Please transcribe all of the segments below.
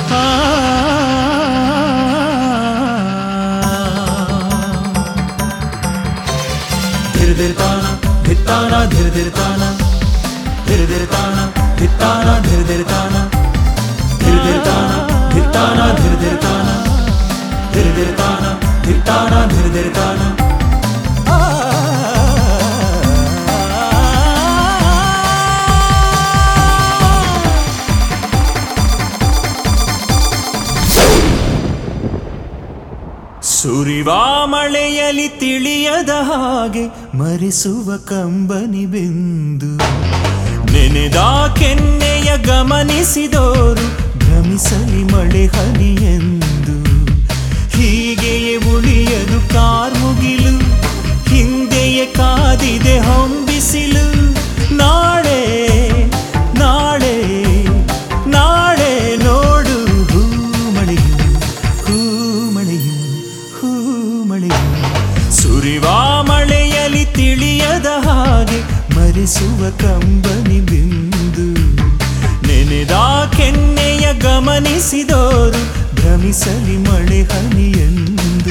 ಆ ಧಿರ್ ಧಿರ್ ತಾನ ಧಿತ್ತಾನ ಧಿರ್ ಧಿರ್ ತಾನ ಧಿರ್ ಧಿರ್ ತಾನ ಧಿತ್ತಾನ ಧಿರ್ ಧಿರ್ ತಾನ ಧಿರ್ ಧಿರ್ ತಾನ ಧಿತ್ತಾನ ಧಿರ್ ಧಿರ್ ತಾನ ಧಿರ್ ಧಿರ್ ತಾನ ಧಿತ್ತಾನ ಧಿರ್ ಧಿರ್ ತಾನ ಸುರಿವ ಮಳೆಯಲಿ ತಿಳಿಯದ ಹಾಗೆ ಮರೆಸುವ ಕಂಬನಿ ಬಿಂದು ನೆನೆದ ಕೆನ್ನೆಯ ಗಮನಿಸಿದೋರು ಭ್ರಮಿಸಲಿ ಮಳೆ ಹನಿಯೆಂದು ಹೀಗೆಯೇ ಉಳಿಯದು ಕಾರ್ಮುಗಿಲು ಹಿಂದೆಯೇ ಕಾದಿದೆ ಹೊಂಬಿಸಿಲು ನಾಳೆ ನಾಳೆ ನಾಳೆ ನೋಡು ಹೂ ಮಳೆಯು ಹೂ ಮಳೆಯು ಹೂ ಮಳೆಯು ಸುರಿವ ಮಳೆಯಲಿ ತಿಳಿಯದ ಹಾಗೆ ಮರೆಸುವ ಕಂಬನಿ ಬಿಂದು ನೆನೆದ ಕೆನ್ನೆಯ ಗಮನಿಸಿದೋರು ಭ್ರಮಿಸಲಿ ಮಳೆ ಹನಿಯೆಂದು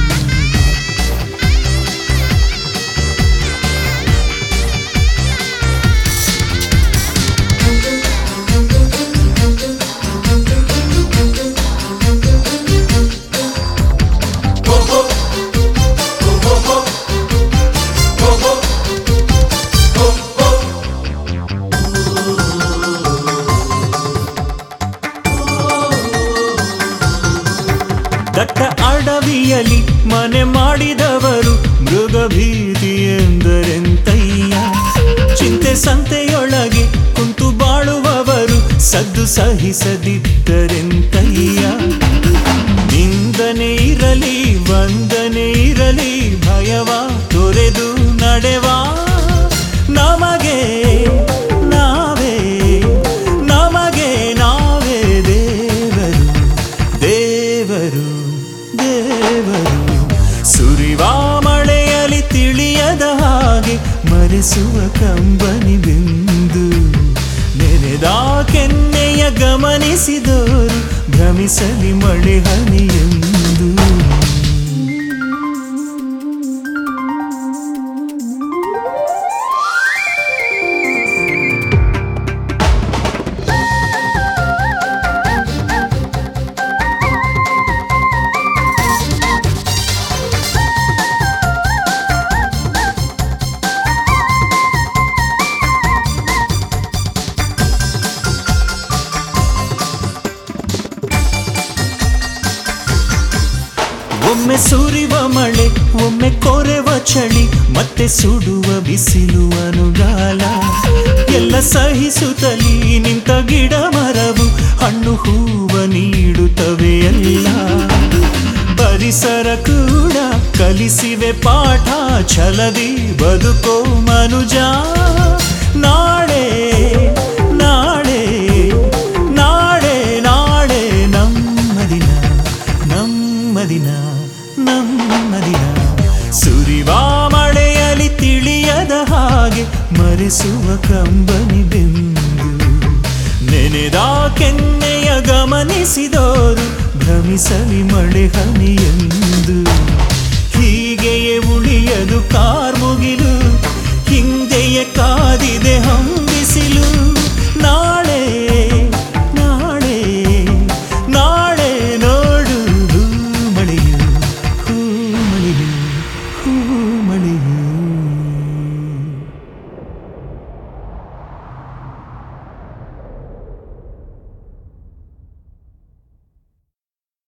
ದಟ್ಟ ಅಡವಿಯಲಿ ಮನೆ ಮಾಡಿದವರು ಮೃಗ ಭೀತಿ ಎಂದರೆಂತಯ್ಯ ಚಿಂತೆ ಸಂತೆಯೊಳಗೆ ಕುಂತು ಬಾಳುವವರು ಸದ್ದು ಸಹಿಸದಿದ್ದರೆಂತಯ್ಯ ನಿಂದನೆ ಇರಲಿ ವಂದನೆ ಇರಲಿ ಭಯವ ತೊರೆದು ನಡೆವಾ ನಮಗೆ ನಾವೇ ನಮಗೆ ನಾವೇ ದೇವರು ದೇವರು ದೇವರು ಸುರಿವ ಮಳೆಯಲಿ ತಿಳಿಯದ ಹಾಗೆ ಮರೆಸುವ ಕಂಬನಿ ಬಿಂದು ನೆನೆದ ಕೆನ್ನೆಯ ಗಮನಿಸಿದೋರು ಭ್ರಮಿಸಲಿ ಮಳೆ ಹನಿಯೆಂದು ಒಮ್ಮೆ ಸುರಿವ ಮಳೆ ಒಮ್ಮೆ ಕೊರೆವ ಚಳಿ ಮತ್ತೆ ಸುಡುವ ಬಿಸಿಲು ಅನುಗಾಲ ಎಲ್ಲ ಸಹಿಸುತ್ತಲಿ ನಿಂತ ಗಿಡ ಮರವು ಹಣ್ಣು ಹೂವ ನೀಡುತ್ತವೆ ಎಲ್ಲ ಪರಿಸರ ಕೂಡ ಕಲಿಸಿವೆ ಪಾಠ ಛಲದಿ ಬದುಕೋ ಮನುಜ ನಾಳೆ ನಾಳೆ ನಾಳೆ ನಾಳೆ ನಮ್ಮ ದಿನ ನಮ್ಮ ದಿನ ನಮ್ಮ ದಿನ ಸುರಿವ ಮಳೆಯಲಿ ತಿಳಿಯದ ಹಾಗೆ ಮರೆಸುವ ಕಂಬನಿ ಬಿಂದು ನೆನೆದ ಕೆನ್ನೆಯ ಗಮನಿಸಿದೋರು ಭ್ರಮಿಸಲಿ ಮಳೆ ಹನಿಯೆಂದು ಹೀಗೆಯೇ ಉಳಿಯದು ಕಾರ್ಮುಗಿಲು ಹಿಂದೆಯೇ ಕಾದಿದೆ